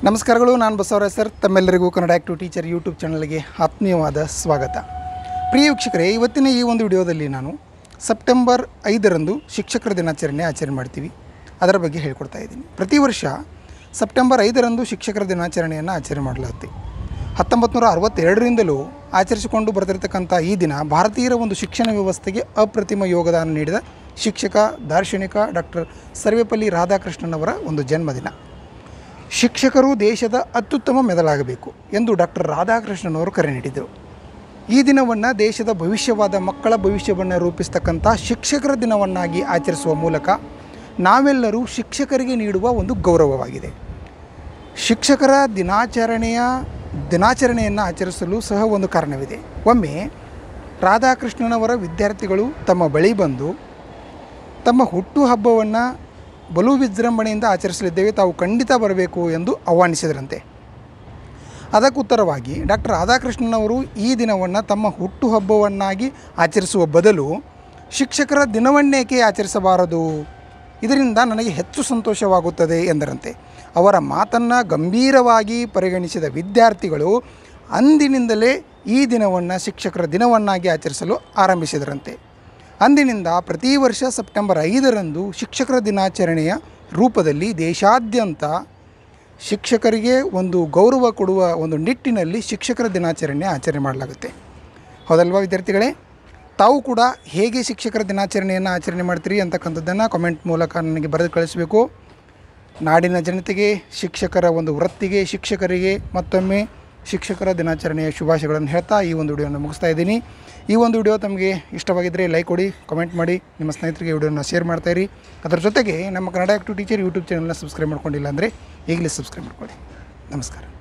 ನಮಸ್ಕಾರಗಳು ನಾನು ಬಸವರಾಜ್ ಸರ್ ತಮ್ಮೆಲ್ಲರಿಗೂ ಕನ್ನಡ ಆ್ಯಕ್ಟಿವ್ ಟೀಚರ್ ಯೂಟ್ಯೂಬ್ ಚಾನಲ್ಗೆ ಆತ್ಮೀಯವಾದ ಸ್ವಾಗತ ಪ್ರಿಯ ವೀಕ್ಷಕರೇ ಇವತ್ತಿನ ಈ ಒಂದು ವಿಡಿಯೋದಲ್ಲಿ ನಾನು ಸೆಪ್ಟೆಂಬರ್ ಐದರಂದು ಶಿಕ್ಷಕರ ದಿನಾಚರಣೆ ಆಚರಣೆ ಮಾಡ್ತೀವಿ ಅದರ ಬಗ್ಗೆ ಹೇಳ್ಕೊಡ್ತಾ ಇದ್ದೀನಿ ಪ್ರತಿ ವರ್ಷ ಸೆಪ್ಟೆಂಬರ್ ಐದರಂದು ಶಿಕ್ಷಕರ ದಿನಾಚರಣೆಯನ್ನು ಆಚರಣೆ ಮಾಡಲಾಗುತ್ತೆ ಹತ್ತೊಂಬತ್ತು ನೂರ ಅರವತ್ತೆರಡರಿಂದಲೂ ಆಚರಿಸಿಕೊಂಡು ಬರ್ತಿರ್ತಕ್ಕಂಥ ಈ ದಿನ ಭಾರತೀಯರ ಒಂದು ಶಿಕ್ಷಣ ವ್ಯವಸ್ಥೆಗೆ ಅಪ್ರತಿಮ ಯೋಗದಾನ ನೀಡಿದ ಶಿಕ್ಷಕ ದಾರ್ಶನಿಕ ಡಾಕ್ಟರ್ ಸರ್ವೇಪಲ್ಲಿ ರಾಧಾಕೃಷ್ಣನವರ ಒಂದು ಜನ್ಮದಿನ ಶಿಕ್ಷಕರು ದೇಶದ ಅತ್ಯುತ್ತಮ ಮೆದಲಾಗಬೇಕು ಎಂದು ಡಾಕ್ಟರ್ ರಾಧಾಕೃಷ್ಣನವರು ಕರೆ ನೀಡಿದರು ಈ ದಿನವನ್ನು ದೇಶದ ಭವಿಷ್ಯವಾದ ಮಕ್ಕಳ ಭವಿಷ್ಯವನ್ನು ರೂಪಿಸ್ತಕ್ಕಂಥ ಶಿಕ್ಷಕರ ದಿನವನ್ನಾಗಿ ಆಚರಿಸುವ ಮೂಲಕ ನಾವೆಲ್ಲರೂ ಶಿಕ್ಷಕರಿಗೆ ನೀಡುವ ಒಂದು ಗೌರವವಾಗಿದೆ ಶಿಕ್ಷಕರ ದಿನಾಚರಣೆಯ ದಿನಾಚರಣೆಯನ್ನು ಆಚರಿಸಲು ಸಹ ಒಂದು ಕಾರಣವಿದೆ ಒಮ್ಮೆ ರಾಧಾಕೃಷ್ಣನವರ ವಿದ್ಯಾರ್ಥಿಗಳು ತಮ್ಮ ಬಳಿ ಬಂದು ತಮ್ಮ ಹುಟ್ಟುಹಬ್ಬವನ್ನು ಬಲು ವಿಜೃಂಭಣೆಯಿಂದ ಆಚರಿಸಲಿದ್ದೇವೆ ತಾವು ಖಂಡಿತ ಬರಬೇಕು ಎಂದು ಆಹ್ವಾನಿಸಿದರಂತೆ ಅದಕ್ಕುತ್ತರವಾಗಿ ಡಾಕ್ಟರ್ ರಾಧಾಕೃಷ್ಣನವರು ಈ ದಿನವನ್ನು ತಮ್ಮ ಹುಟ್ಟುಹಬ್ಬವನ್ನಾಗಿ ಆಚರಿಸುವ ಬದಲು ಶಿಕ್ಷಕರ ದಿನವನ್ನೇಕೆ ಆಚರಿಸಬಾರದು ಇದರಿಂದ ನನಗೆ ಹೆಚ್ಚು ಸಂತೋಷವಾಗುತ್ತದೆ ಎಂದರಂತೆ ಅವರ ಮಾತನ್ನು ಗಂಭೀರವಾಗಿ ಪರಿಗಣಿಸಿದ ವಿದ್ಯಾರ್ಥಿಗಳು ಅಂದಿನಿಂದಲೇ ಈ ದಿನವನ್ನು ಶಿಕ್ಷಕರ ದಿನವನ್ನಾಗಿ ಆಚರಿಸಲು ಆರಂಭಿಸಿದರಂತೆ ಅಂದಿನಿಂದ ಪ್ರತಿ ವರ್ಷ ಸೆಪ್ಟೆಂಬರ್ ಐದರಂದು ಶಿಕ್ಷಕರ ದಿನಾಚರಣೆಯ ರೂಪದಲ್ಲಿ ದೇಶಾದ್ಯಂತ ಶಿಕ್ಷಕರಿಗೆ ಒಂದು ಗೌರವ ಕೊಡುವ ಒಂದು ನಿಟ್ಟಿನಲ್ಲಿ ಶಿಕ್ಷಕರ ದಿನಾಚರಣೆ ಆಚರಣೆ ಮಾಡಲಾಗುತ್ತೆ ಹೌದಲ್ವಾ ವಿದ್ಯಾರ್ಥಿಗಳೇ ತಾವು ಕೂಡ ಹೇಗೆ ಶಿಕ್ಷಕರ ದಿನಾಚರಣೆಯನ್ನು ಆಚರಣೆ ಮಾಡ್ತೀರಿ ಅಂತಕ್ಕಂಥದ್ದನ್ನು ಕಾಮೆಂಟ್ ಮೂಲಕ ನನಗೆ ಬರೆದು ಕಳಿಸಬೇಕು ನಾಡಿನ ಜನತೆಗೆ ಶಿಕ್ಷಕರ ಒಂದು ವೃತ್ತಿಗೆ ಶಿಕ್ಷಕರಿಗೆ ಮತ್ತೊಮ್ಮೆ ಶಿಕ್ಷಕರ ದಿನಾಚರಣೆಯ ಶುಭಾಶಯಗಳನ್ನು ಹೇಳ್ತಾ ಈ ಒಂದು ವಿಡಿಯೋನ ಮುಗಿಸ್ತಾ ಇದ್ದೀನಿ ಈ ಒಂದು ವಿಡಿಯೋ ತಮಗೆ ಇಷ್ಟವಾಗಿದ್ದರೆ ಲೈಕ್ ಕೊಡಿ ಕಮೆಂಟ್ ಮಾಡಿ ನಿಮ್ಮ ಸ್ನೇಹಿತರಿಗೆ ವಿಡಿಯೋನ ಶೇರ್ ಮಾಡ್ತಾಯಿರಿ ಅದರ ಜೊತೆಗೆ ನಮ್ಮ ಕನ್ನಡ ಆ್ಯಕ್ಟಿವ್ ಟೀಚರ್ ಯೂಟ್ಯೂಬ್ ಚಾನಲ್ನ ಸಬ್ಸ್ಕ್ರೈಬ್ ಮಾಡ್ಕೊಂಡಿಲ್ಲ ಅಂದರೆ ಈಗಲೇ ಸಬ್ಸ್ಕ್ರೈಬ್ ಮಾಡ್ಕೊಳ್ಳಿ ನಮಸ್ಕಾರ